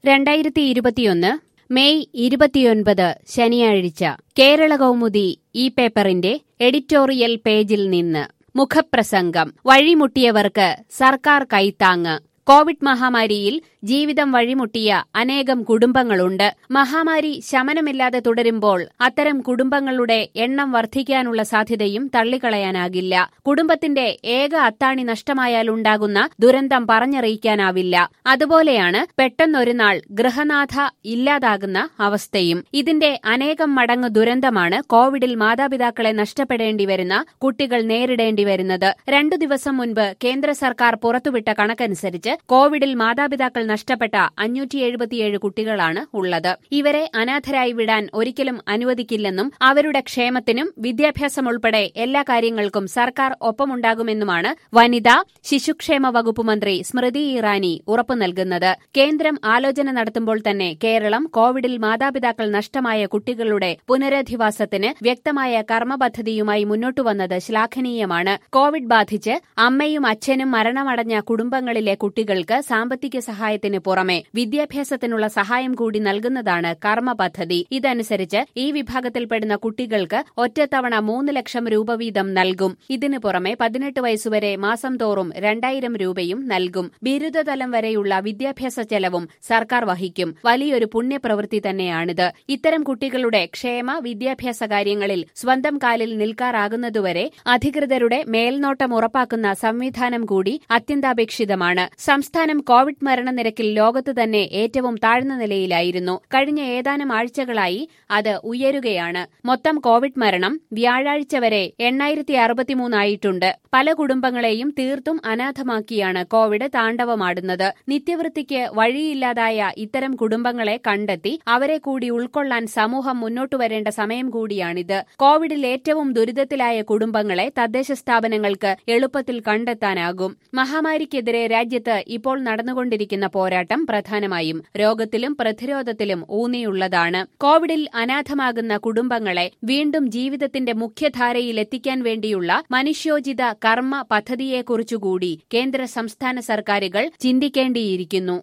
രണ്ടായിരത്തി ഇരുപത്തിയൊന്ന് മെയ് ഇരുപത്തിയൊൻപത് ശനിയാഴ്ച കേരള കൗമുദി ഈ പേപ്പറിന്റെ എഡിറ്റോറിയൽ പേജിൽ നിന്ന് മുഖപ്രസംഗം വഴിമുട്ടിയവർക്ക് സർക്കാർ കൈത്താങ്ങ് കോവിഡ് മഹാമാരിയിൽ ജീവിതം വഴിമുട്ടിയ അനേകം കുടുംബങ്ങളുണ്ട് മഹാമാരി ശമനമില്ലാതെ തുടരുമ്പോൾ അത്തരം കുടുംബങ്ങളുടെ എണ്ണം വർദ്ധിക്കാനുള്ള സാധ്യതയും തള്ളിക്കളയാനാകില്ല കുടുംബത്തിന്റെ ഏക അത്താണി നഷ്ടമായാലുണ്ടാകുന്ന ദുരന്തം പറഞ്ഞറിയിക്കാനാവില്ല അതുപോലെയാണ് പെട്ടെന്നൊരു നാൾ ഗൃഹനാഥ ഇല്ലാതാകുന്ന അവസ്ഥയും ഇതിന്റെ അനേകം മടങ്ങ് ദുരന്തമാണ് കോവിഡിൽ മാതാപിതാക്കളെ നഷ്ടപ്പെടേണ്ടി വരുന്ന കുട്ടികൾ നേരിടേണ്ടി വരുന്നത് രണ്ടു ദിവസം മുൻപ് കേന്ദ്ര സർക്കാർ പുറത്തുവിട്ട കണക്കനുസരിച്ച് കോവിഡിൽ മാതാപിതാക്കൾ നഷ്ടപ്പെട്ട അഞ്ഞൂറ്റി എഴുപത്തിയേഴ് കുട്ടികളാണ് ഉള്ളത് ഇവരെ അനാഥരായി വിടാൻ ഒരിക്കലും അനുവദിക്കില്ലെന്നും അവരുടെ ക്ഷേമത്തിനും വിദ്യാഭ്യാസം ഉൾപ്പെടെ എല്ലാ കാര്യങ്ങൾക്കും സർക്കാർ ഒപ്പമുണ്ടാകുമെന്നുമാണ് വനിതാ ശിശുക്ഷേമ വകുപ്പ് മന്ത്രി സ്മൃതി ഇറാനി ഉറപ്പു നൽകുന്നത് കേന്ദ്രം ആലോചന നടത്തുമ്പോൾ തന്നെ കേരളം കോവിഡിൽ മാതാപിതാക്കൾ നഷ്ടമായ കുട്ടികളുടെ പുനരധിവാസത്തിന് വ്യക്തമായ കർമ്മപദ്ധതിയുമായി മുന്നോട്ടുവന്നത് ശ്ലാഘനീയമാണ് കോവിഡ് ബാധിച്ച് അമ്മയും അച്ഛനും മരണമടഞ്ഞ കുടുംബങ്ങളിലെ കുട്ടികൾക്ക് സാമ്പത്തിക സഹായത്തിന് പുറമെ വിദ്യാഭ്യാസത്തിനുള്ള സഹായം കൂടി നൽകുന്നതാണ് കർമ്മ പദ്ധതി ഇതനുസരിച്ച് ഈ വിഭാഗത്തിൽപ്പെടുന്ന കുട്ടികൾക്ക് ഒറ്റത്തവണ മൂന്ന് ലക്ഷം രൂപ വീതം നൽകും ഇതിനു പുറമെ പതിനെട്ട് വയസ്സുവരെ മാസം തോറും രണ്ടായിരം രൂപയും നൽകും ബിരുദതലം വരെയുള്ള വിദ്യാഭ്യാസ ചെലവും സർക്കാർ വഹിക്കും വലിയൊരു പുണ്യപ്രവൃത്തി തന്നെയാണിത് ഇത്തരം കുട്ടികളുടെ ക്ഷേമ വിദ്യാഭ്യാസ കാര്യങ്ങളിൽ സ്വന്തം കാലിൽ നിൽക്കാറാകുന്നതുവരെ അധികൃതരുടെ മേൽനോട്ടം ഉറപ്പാക്കുന്ന സംവിധാനം കൂടി അത്യന്താപേക്ഷിതമാണ് സംസ്ഥാനം കോവിഡ് മരണനിരക്കിൽ ലോകത്ത് തന്നെ ഏറ്റവും താഴ്ന്ന നിലയിലായിരുന്നു കഴിഞ്ഞ ഏതാനും ആഴ്ചകളായി അത് ഉയരുകയാണ് മൊത്തം കോവിഡ് മരണം വ്യാഴാഴ്ച വരെ എണ്ണായിരത്തി അറുപത്തിമൂന്നായിട്ടുണ്ട് പല കുടുംബങ്ങളെയും തീർത്തും അനാഥമാക്കിയാണ് കോവിഡ് താണ്ഡവമാടുന്നത് നിത്യവൃത്തിക്ക് വഴിയില്ലാതായ ഇത്തരം കുടുംബങ്ങളെ കണ്ടെത്തി അവരെ കൂടി ഉൾക്കൊള്ളാൻ സമൂഹം മുന്നോട്ടു വരേണ്ട സമയം കൂടിയാണിത് കോവിഡിൽ ഏറ്റവും ദുരിതത്തിലായ കുടുംബങ്ങളെ തദ്ദേശ സ്ഥാപനങ്ങൾക്ക് എളുപ്പത്തിൽ കണ്ടെത്താനാകും മഹാമാരിക്കെതിരെ രാജ്യത്ത് ഇപ്പോൾ നടന്നുകൊണ്ടിരിക്കുന്ന പോരാട്ടം പ്രധാനമായും രോഗത്തിലും പ്രതിരോധത്തിലും ഊന്നിയുള്ളതാണ് കോവിഡിൽ അനാഥമാകുന്ന കുടുംബങ്ങളെ വീണ്ടും ജീവിതത്തിന്റെ മുഖ്യധാരയിൽ എത്തിക്കാൻ വേണ്ടിയുള്ള മനുഷ്യോചിത കർമ്മ പദ്ധതിയെക്കുറിച്ചുകൂടി കേന്ദ്ര സംസ്ഥാന സർക്കാരുകൾ ചിന്തിക്കേണ്ടിയിരിക്കുന്നു